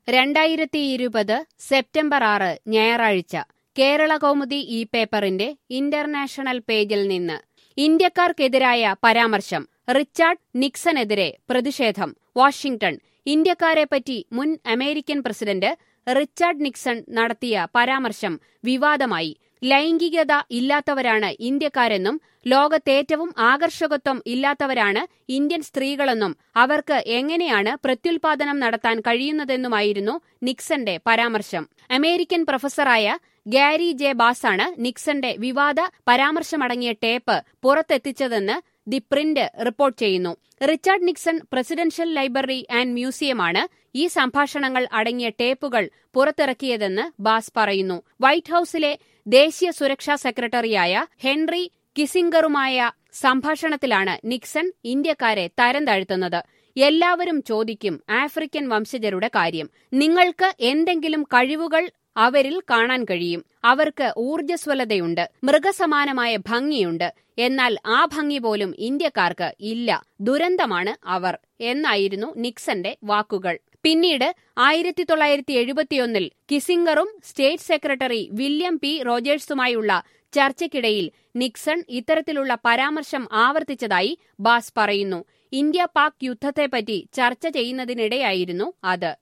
രണ്ടായിരത്തി ഇരുപത് സെപ്റ്റംബർ ആറ് ഞായറാഴ്ച കേരള കൗമുദി ഈ പേപ്പറിന്റെ ഇന്റർനാഷണൽ പേജിൽ നിന്ന് ഇന്ത്യക്കാർക്കെതിരായ പരാമർശം റിച്ചാർഡ് നിക്സണെതിരെ പ്രതിഷേധം വാഷിംഗ്ടൺ ഇന്ത്യക്കാരെപ്പറ്റി മുൻ അമേരിക്കൻ പ്രസിഡന്റ് റിച്ചാർഡ് നിക്സൺ നടത്തിയ പരാമർശം വിവാദമായി ലൈംഗികത ഇല്ലാത്തവരാണ് ഇന്ത്യക്കാരെന്നും ലോകത്തേറ്റവും ആകർഷകത്വം ഇല്ലാത്തവരാണ് ഇന്ത്യൻ സ്ത്രീകളെന്നും അവർക്ക് എങ്ങനെയാണ് പ്രത്യുൽപാദനം നടത്താൻ കഴിയുന്നതെന്നുമായിരുന്നു നിക്സന്റെ പരാമർശം അമേരിക്കൻ പ്രൊഫസറായ ഗാരി ജെ ബാസാണ് നിക്സന്റെ വിവാദ പരാമർശമടങ്ങിയ ടേപ്പ് പുറത്തെത്തിച്ചതെന്ന് ദി പ്രിന്റ് റിപ്പോർട്ട് ചെയ്യുന്നു Richard Nixon presidential library and മ്യൂസിയമാണ് ഈ സംഭാഷണങ്ങൾ അടങ്ങിയ ടേപ്പുകൾ പുറത്തിറക്കിയതെന്ന് ബാസ് പറയുന്നു വൈറ്റ് ഹൌസിലെ ദേശീയ സുരക്ഷാ സെക്രട്ടറിയായ ഹെൻറി കിസിംഗറുമായ സംഭാഷണത്തിലാണ് നിക്സൺ ഇന്ത്യക്കാരെ തരം താഴ്ത്തുന്നത് എല്ലാവരും ചോദിക്കും ആഫ്രിക്കൻ വംശജരുടെ കാര്യം നിങ്ങൾക്ക് എന്തെങ്കിലും കഴിവുകൾ അവരിൽ കാണാൻ കഴിയും അവർക്ക് ഊർജ്ജസ്വലതയുണ്ട് മൃഗസമാനമായ ഭംഗിയുണ്ട് എന്നാൽ ആ ഭംഗി പോലും ഇന്ത്യക്കാർക്ക് ഇല്ല ദുരന്തമാണ് അവർ എന്നായിരുന്നു നിക്സന്റെ വാക്കുകൾ പിന്നീട് ആയിരത്തി തൊള്ളായിരത്തി എഴുപത്തിയൊന്നിൽ കിസിംഗറും സ്റ്റേറ്റ് സെക്രട്ടറി വില്യം പി റോജേഴ്സുമായുള്ള ചർച്ചയ്ക്കിടയിൽ നിക്സൺ ഇത്തരത്തിലുള്ള പരാമർശം ആവർത്തിച്ചതായി ബാസ് പറയുന്നു ഇന്ത്യ പാക് യുദ്ധത്തെപ്പറ്റി ചർച്ച ചെയ്യുന്നതിനിടെയായിരുന്നു അത്